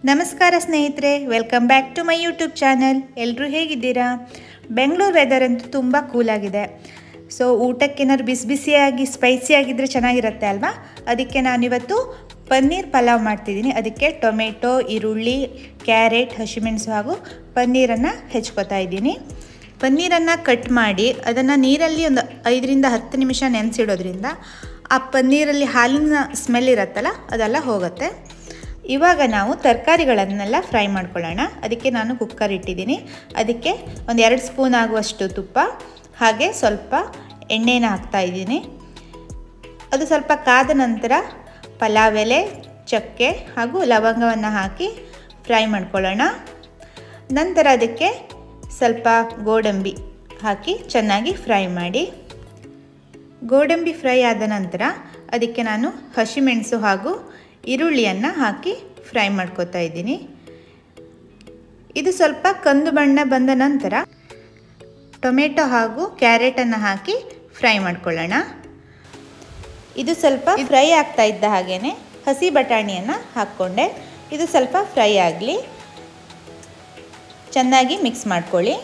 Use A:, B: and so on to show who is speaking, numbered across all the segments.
A: ನಮಸ್ಕಾರ ಸ್ನೇಹಿತರೆ welcome back to my YouTube channel ಎಲ್ಲರೂ ಹೇಗಿದ್ದೀರಾ ಬೆಂಗಳೂರು ವೆದರ್ ಅಂತೂ ತುಂಬ ಕೂಲಾಗಿದೆ ಸೊ ಊಟಕ್ಕೆ ಏನಾದ್ರು ಬಿಸಿ ಬಿಸಿಯಾಗಿ ಸ್ಪೈಸಿ ಆಗಿದ್ದರೆ ಚೆನ್ನಾಗಿರುತ್ತೆ ಅಲ್ವಾ ಅದಕ್ಕೆ ನಾನಿವತ್ತು ಪನ್ನೀರ್ ಪಲಾವ್ ಮಾಡ್ತಿದ್ದೀನಿ ಅದಕ್ಕೆ ಟೊಮೆಟೊ ಈರುಳ್ಳಿ ಕ್ಯಾರೆಟ್ ಹಸಿಮೆಣಸು ಹಾಗೂ ಪನ್ನೀರನ್ನು ಹೆಚ್ಕೊತಾ ಇದ್ದೀನಿ ಪನ್ನೀರನ್ನು ಕಟ್ ಮಾಡಿ ಅದನ್ನು ನೀರಲ್ಲಿ ಒಂದು ಐದರಿಂದ ಹತ್ತು ನಿಮಿಷ ನೆನೆಸಿಡೋದ್ರಿಂದ ಆ ಪನ್ನೀರಲ್ಲಿ ಹಾಲಿನ ಸ್ಮೆಲ್ ಇರುತ್ತಲ್ಲ ಅದೆಲ್ಲ ಹೋಗುತ್ತೆ ಇವಾಗ ನಾವು ತರಕಾರಿಗಳನ್ನೆಲ್ಲ ಫ್ರೈ ಮಾಡ್ಕೊಳ್ಳೋಣ ಅದಕ್ಕೆ ನಾನು ಕುಕ್ಕರ್ ಇಟ್ಟಿದ್ದೀನಿ ಅದಕ್ಕೆ ಒಂದು ಎರಡು ಸ್ಪೂನ್ ಆಗುವಷ್ಟು ತುಪ್ಪ ಹಾಗೆ ಸ್ವಲ್ಪ ಎಣ್ಣೆನ ಹಾಕ್ತಾ ಇದ್ದೀನಿ ಅದು ಸ್ವಲ್ಪ ಕಾದ ನಂತರ ಪಲಾವ್ ಎಲೆ ಚಕ್ಕೆ ಹಾಗೂ ಲವಂಗವನ್ನು ಹಾಕಿ ಫ್ರೈ ಮಾಡ್ಕೊಳ್ಳೋಣ ನಂತರ ಅದಕ್ಕೆ ಸ್ವಲ್ಪ ಗೋಡಂಬಿ ಹಾಕಿ ಚೆನ್ನಾಗಿ ಫ್ರೈ ಮಾಡಿ ಗೋಡಂಬಿ ಫ್ರೈ ಆದ ನಂತರ ಅದಕ್ಕೆ ನಾನು ಹಸಿಮೆಣಸು ಹಾಗೂ ಈರುಳ್ಳಿಯನ್ನು ಹಾಕಿ ಫ್ರೈ ಮಾಡ್ಕೊತಾ ಇದ್ದೀನಿ ಇದು ಸ್ವಲ್ಪ ಕಂದು ಬಣ್ಣ ಬಂದ ನಂತರ ಟೊಮೆಟೊ ಹಾಗೂ ಕ್ಯಾರೆಟನ್ನು ಹಾಕಿ ಫ್ರೈ ಮಾಡ್ಕೊಳ್ಳೋಣ ಇದು ಸ್ವಲ್ಪ ಫ್ರೈ ಆಗ್ತಾ ಇದ್ದ ಹಾಗೇ ಹಸಿ ಬಟಾಣಿಯನ್ನು ಹಾಕ್ಕೊಂಡೆ ಇದು ಸ್ವಲ್ಪ ಫ್ರೈ ಆಗಲಿ ಚೆನ್ನಾಗಿ ಮಿಕ್ಸ್ ಮಾಡ್ಕೊಳ್ಳಿ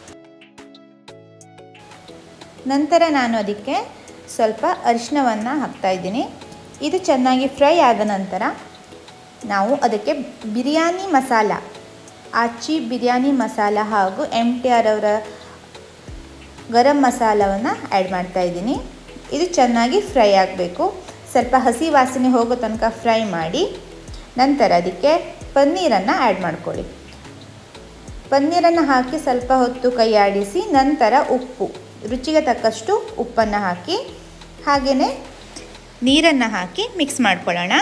A: ನಂತರ ನಾನು ಅದಕ್ಕೆ ಸ್ವಲ್ಪ ಅರಿಶಿನವನ್ನು ಹಾಕ್ತಾಯಿದ್ದೀನಿ ಇದು ಚೆನ್ನಾಗಿ ಫ್ರೈ ಆದ ನಂತರ ನಾವು ಅದಕ್ಕೆ ಬಿರಿಯಾನಿ ಮಸಾಲ ಆಚಿ ಬಿರಿಯಾನಿ ಮಸಾಲ ಹಾಗೂ ಎಮ್ ಟಿ ಆರ್ ಅವರ ಗರಂ ಮಸಾಲವನ್ನು ಆ್ಯಡ್ ಮಾಡ್ತಾಯಿದ್ದೀನಿ ಇದು ಚೆನ್ನಾಗಿ ಫ್ರೈ ಆಗಬೇಕು ಸ್ವಲ್ಪ ಹಸಿ ವಾಸನೆ ಹೋಗೋ ತನಕ ಫ್ರೈ ಮಾಡಿ ನಂತರ ಅದಕ್ಕೆ ಪನ್ನೀರನ್ನು ಆ್ಯಡ್ ಮಾಡ್ಕೊಳ್ಳಿ ಪನ್ನೀರನ್ನು ಹಾಕಿ ಸ್ವಲ್ಪ ಹೊತ್ತು ಕೈ ಆಡಿಸಿ ನಂತರ ಉಪ್ಪು ರುಚಿಗೆ ತಕ್ಕಷ್ಟು ಉಪ್ಪನ್ನು ಹಾಕಿ ಹಾಗೆಯೇ ನೀರನ್ನು ಹಾಕಿ ಮಿಕ್ಸ್ ಮಾಡ್ಕೊಳ್ಳೋಣ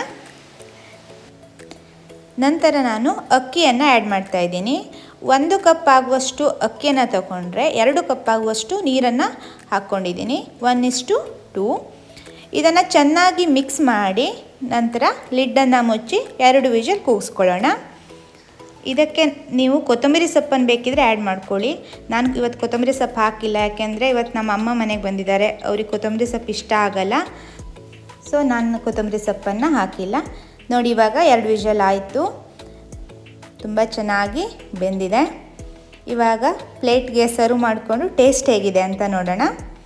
A: ನಂತರ ನಾನು ಅಕ್ಕಿಯನ್ನು ಆ್ಯಡ್ ಮಾಡ್ತಾ ಇದ್ದೀನಿ ಒಂದು ಕಪ್ ಆಗುವಷ್ಟು ಅಕ್ಕಿಯನ್ನು ತಗೊಂಡ್ರೆ ಎರಡು ಕಪ್ ಆಗುವಷ್ಟು ನೀರನ್ನು ಹಾಕ್ಕೊಂಡಿದ್ದೀನಿ ಒನ್ ಇಸ್ಟು ಟೂ ಇದನ್ನು ಚೆನ್ನಾಗಿ ಮಿಕ್ಸ್ ಮಾಡಿ ನಂತರ ಲಿಡ್ಡನ್ನು ಮುಚ್ಚಿ ಎರಡು ವಿಜಲ್ ಕೂಗಿಸ್ಕೊಳ್ಳೋಣ ಇದಕ್ಕೆ ನೀವು ಕೊತ್ತಂಬರಿ ಸೊಪ್ಪನ್ನು ಬೇಕಿದ್ರೆ ಆ್ಯಡ್ ಮಾಡ್ಕೊಳ್ಳಿ ನಾನು ಇವತ್ತು ಕೊತ್ತಂಬರಿ ಸೊಪ್ಪು ಹಾಕಿಲ್ಲ ಯಾಕೆಂದರೆ ಇವತ್ತು ನಮ್ಮ ಅಮ್ಮ ಮನೆಗೆ ಬಂದಿದ್ದಾರೆ ಅವ್ರಿಗೆ ಕೊತ್ತಂಬರಿ ಸೊಪ್ಪು ಇಷ್ಟ ಆಗಲ್ಲ ಸೊ ನಾನು ಕೊತ್ತಂಬರಿ ಸೊಪ್ಪನ್ನು ಹಾಕಿಲ್ಲ ನೋಡಿ ಇವಾಗ ಎರಡು ವಿಷಲ್ ಆಯಿತು ತುಂಬ ಚೆನ್ನಾಗಿ ಬೆಂದಿದೆ ಇವಾಗ ಪ್ಲೇಟ್ಗೆ ಸರ್ವ್ ಮಾಡಿಕೊಂಡು ಟೇಸ್ಟ್ ಹೇಗಿದೆ ಅಂತ ನೋಡೋಣ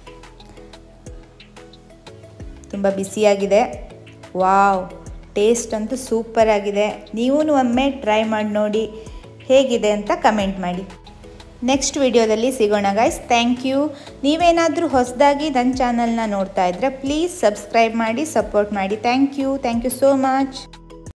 A: ತುಂಬ ಬಿಸಿಯಾಗಿದೆ ವಾವ್ ಟೇಸ್ಟ್ ಅಂತೂ ಸೂಪರ್ ಆಗಿದೆ ನೀವೂ ಒಮ್ಮೆ ಟ್ರೈ ಮಾಡಿ ನೋಡಿ ಹೇಗಿದೆ ಅಂತ ಕಮೆಂಟ್ ಮಾಡಿ ನೆಕ್ಸ್ಟ್ ವಿಡಿಯೋದಲ್ಲಿ ಸಿಗೋಣ ಗೈಸ್ ಥ್ಯಾಂಕ್ ಯು ನೀವೇನಾದರೂ ಹೊಸದಾಗಿ ನನ್ನ ಚಾನಲ್ನ ನೋಡ್ತಾ ಇದ್ದರೆ ಪ್ಲೀಸ್ ಸಬ್ಸ್ಕ್ರೈಬ್ ಮಾಡಿ ಸಪೋರ್ಟ್ ಮಾಡಿ thank you thank you so much